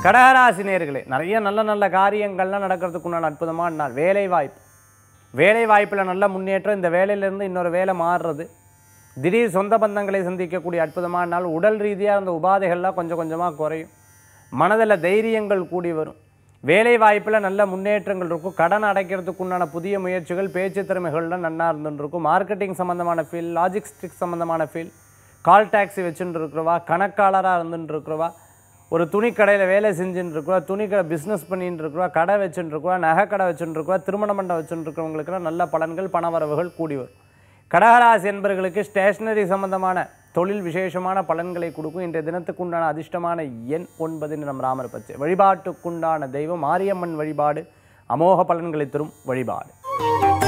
கடகராசி நேர்களே நிறைய நல்ல நல்ல காரியங்கள்லாம் நடக்கிறதுக்கு உண்டான அற்புதமான நாள் வேலை வாய்ப்பு வேலை வாய்ப்பில் நல்ல முன்னேற்றம் இந்த வேலையிலேருந்து இன்னொரு வேலை மாறுறது திடீர் சொந்த பந்தங்களை சந்திக்கக்கூடிய அற்புதமான நாள் உடல் ரீதியாக அந்த உபாதைகள்லாம் கொஞ்சம் கொஞ்சமாக குறையும் மனதில் தைரியங்கள் கூடி வரும் வேலை வாய்ப்பில் நல்ல முன்னேற்றங்கள் இருக்கும் கடன் அடைக்கிறதுக்கு உண்டான புதிய முயற்சிகள் பேச்சு திறமைகள்லாம் நன்னா இருந்துட்டு இருக்கும் மார்க்கெட்டிங் சம்மந்தமான ஃபீல் லாஜிஸ்டிக்ஸ் சம்மந்தமான ஃபீல் கால் டாக்ஸி வச்சுட்டு இருக்கிறவா கணக்காளராக இருந்துட்டு இருக்கிறவா ஒரு துணி கடையில் வேலை செஞ்சுட்டு இருக்கிறவா துணி கடை பிஸ்னஸ் பண்ணிட்டு இருக்கிறவா கடை வச்சுட்டு இருக்கிறவா நகை கடை வச்சுட்டு இருக்கிறவா திருமண மண்டபம் வச்சுட்டு இருக்கிறவங்களுக்குலாம் நல்ல பலன்கள் பணவரவுகள் கூடி வரும் கடகராசி என்பவர்களுக்கு ஸ்டேஷனரி சம்பந்தமான தொழில் விசேஷமான பலன்களை கொடுக்கும் இன்றைய தினத்துக்குண்டான அதிர்ஷ்டமான எண் ஒன்பது நம் ராமர் பச்சை வழிபாட்டுக்குண்டான தெய்வம் மாரியம்மன் வழிபாடு அமோக பலன்களை தரும் வழிபாடு